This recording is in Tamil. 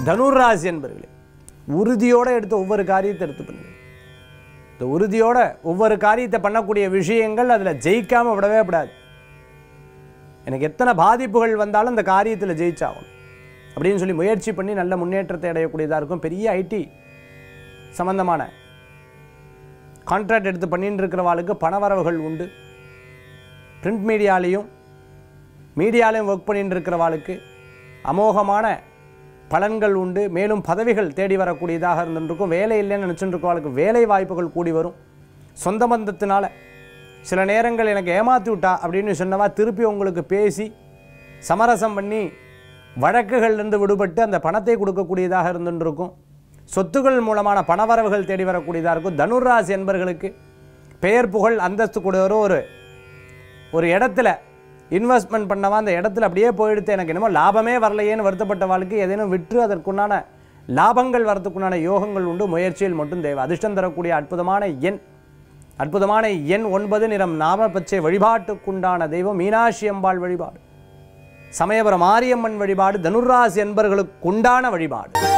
தனுராசி என்பர்களே உறுதியோடு எடுத்து ஒவ்வொரு காரியத்தை எடுத்து பண்ணுங்க இந்த உறுதியோட ஒவ்வொரு காரியத்தை பண்ணக்கூடிய விஷயங்கள் அதில் ஜெயிக்காம விடவே விடாது எனக்கு எத்தனை பாதிப்புகள் வந்தாலும் அந்த காரியத்தில் ஜெயிச்சாகணும் அப்படின்னு சொல்லி முயற்சி பண்ணி நல்ல முன்னேற்றத்தை அடையக்கூடியதாக இருக்கும் பெரிய ஐடி சம்பந்தமான கான்ட்ராக்ட் எடுத்து பண்ணிட்டு இருக்கிறவாளுக்கு பணவரவுகள் உண்டு பிரிண்ட் மீடியாலையும் மீடியாலையும் ஒர்க் பண்ணிட்டு இருக்கிறவாளுக்கு அமோகமான பலன்கள் உண்டு மேலும் பதவிகள் தேடி வரக்கூடியதாக இருந்துருக்கும் வேலை இல்லைன்னு நினச்சிட்டு இருக்கவாளுக்கு வேலை வாய்ப்புகள் கூடி வரும் சொந்த பந்தத்தினால சில நேரங்கள் எனக்கு ஏமாற்றி விட்டா அப்படின்னு சொன்னவா திருப்பி உங்களுக்கு பேசி சமரசம் பண்ணி வழக்குகள்லேருந்து விடுபட்டு அந்த பணத்தை கொடுக்கக்கூடியதாக இருந்துருக்கும் சொத்துக்கள் மூலமான பணவரவுகள் தேடி வரக்கூடியதாக இருக்கும் தனுராசி என்பர்களுக்கு பெயர் புகழ் அந்தஸ்து கூட வரும் ஒரு ஒரு இடத்துல இன்வெஸ்ட்மெண்ட் பண்ணவா அந்த இடத்துல அப்படியே போயிடுத்து எனக்கு என்னமோ லாபமே வரலையேன்னு வருத்தப்பட்ட வாழ்க்கை ஏதேனும் விற்று அதற்குண்டான லாபங்கள் வரதுக்குண்டான யோகங்கள் உண்டு முயற்சியில் மட்டும் தேவை அதிர்ஷ்டம் தரக்கூடிய அற்புதமான எண் அற்புதமான எண் ஒன்பது நிறம் நாம பச்சை வழிபாட்டுக்குண்டான தெய்வம் மீனாட்சி அம்பாள் வழிபாடு சமயபுரம் மாரியம்மன் வழிபாடு தனுராசி என்பர்களுக்குண்டான வழிபாடு